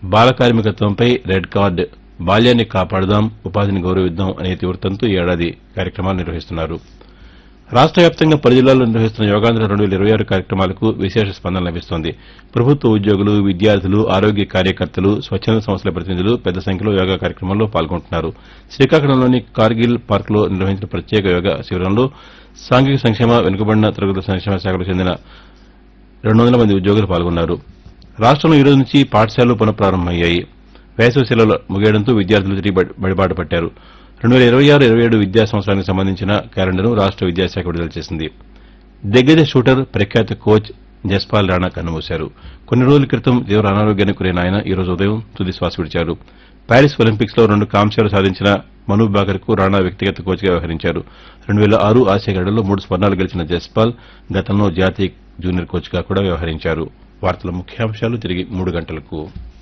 బాల కార్మికత్వంపై red card బాల్యాన్ని కాపాడుదాం ఉపాధిని గౌరవిద్దాం అనే ఇతివృత్తంతో ఈ ఏడాది కార్యక్రమాలు నిర్వహిస్తున్నారు రాష్ట వ్యాప్తంగా పలు జిల్లాల్లో నిర్వహిస్తున్న యోగాంధ్ర రెండు వేల ఇరవై ఆరు కార్యక్రమాలకు విశేష స్పందన లభిస్తోంది ప్రభుత్వ ఉద్యోగులు విద్యార్థులు ఆరోగ్య కార్యకర్తలు స్వచ్ఛంద సంస్థల ప్రతినిధులు పెద్ద సంఖ్యలో యోగా కార్యక్రమంలో పాల్గొంటున్నారు శ్రీకాకుళంలోని కార్గిల్ పార్కులో నిర్వహించిన ప్రత్యేక యోగా శిబిరంలో సాంఘిక సంక్షేమ వెనుకబడిన తరగతుల సంక్షేమ శాఖకు చెందిన రెండు వందల మంది ఉద్యోగులు పాల్గొన్నారు రాష్టంలో ఈ రోజు నుంచి పాఠశాలలు పునఃప్రారంభమయ్యాయి వేసవి సెలవులు ముగియడంతో విద్యార్థులు తిరిగి బడి- బడిబాట పట్టారు రెండు వేల ఇరవై ఆరు ఇరవై ఏడు విద్యా సంవత్సరానికి సంబంధించిన క్యాలెండర్ను రాష్ట విద్యాశాఖ విడుదల చేసింది దిగ్గజ షూటర్ ప్రఖ్యాత కోచ్ జస్పాల్ రాణా కన్నుమూశారు కొన్ని రోజుల క్రితం తీవ్ర అనారోగ్యానికి గురైన ఆయన ఈ రోజు ఉదయం తుది శ్వాస విడిచారు ప్యారిస్ ఒలింపిక్స్ లో రెండు కాంస్యాలు సాధించిన మను బాకర్ కు రాణా వ్యక్తిగత కోచ్గా వ్యవహరించారు రెండు వేల ఆరు ఆసియా క్రీడల్లో మూడు స్వర్ణాలు గెలిచిన జస్పాల్ గతంలో జాతీయ జూనియర్ కోచ్గా కూడా వ్యవహరించారు వార్తల ముఖ్యాంశాలు తిరిగి మూడు గంటలకు